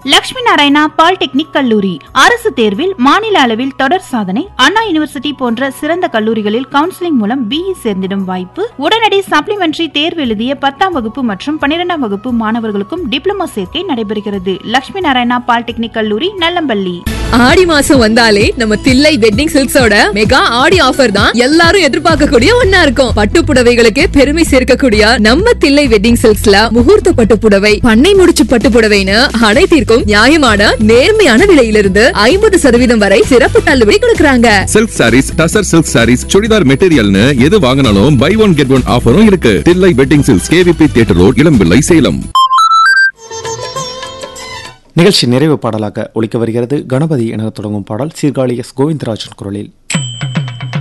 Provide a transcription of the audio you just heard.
Lakshmi Narayana polytechnic கல்லூரி அரசு தேர்வில் மாநில அளவில் தொடர் சாதனை அண்ணா யூனிவர்சிட்டி போன்ற சிறந்த கல்லூரிகளில் கவுன்சிலிங் மூலம் பிஇ சேர்ந்திடும் வாய்ப்பு உடனடி சப்ளிமெண்டரி தேர்வு எழுதிய பத்தாம் வகுப்பு மற்றும் பன்னிரெண்டாம் வகுப்பு மாணவர்களுக்கும் டிப்ளமோ சேர்க்கை நடைபெறுகிறது லட்சுமி நாராயணா பாலிடெக்னிக் கல்லூரி நல்லம்பள்ளி ஆடி மாசம் வந்தாலே நம்ம தில்லை வெட்டிங் சில்க்ஸோட மெகா ஆடி ஆஃபர் தான் எல்லாரும் எதிர்பார்க்கக்கூடிய ஒன்னா இருக்கும் பட்டு புடவைகளுக்கு பெருமை சேர்க்கக்கூடிய நம்ம தில்லை வெட்டிங் சில்க்ஸ்ல முகூர்த்த பட்டு புடவை பண்ணை முடிச்சு பட்டு புடவைன்னு அனைத்திற்கும் நியாயமான நேர்மையான விலையிலிருந்து ஐம்பது சதவீதம் வரை சிறப்பு தள்ளுபடி கொடுக்கறாங்க silk sarees tussar silk sarees churidar மெட்டீரியல்னு எது வாங்கினாலும் பை ஒன் கெட் ஒன் ஆஃபரும் இருக்கு Thillai wedding silks KVP theatre road Ilampillai Salem நிகழ்ச்சி நிறைவு பாடலாக ஒலிக்க வருகிறது கணபதி என தொடங்கும் பாடல் சீர்காழி எஸ் கோவிந்தராஜன் குரலில்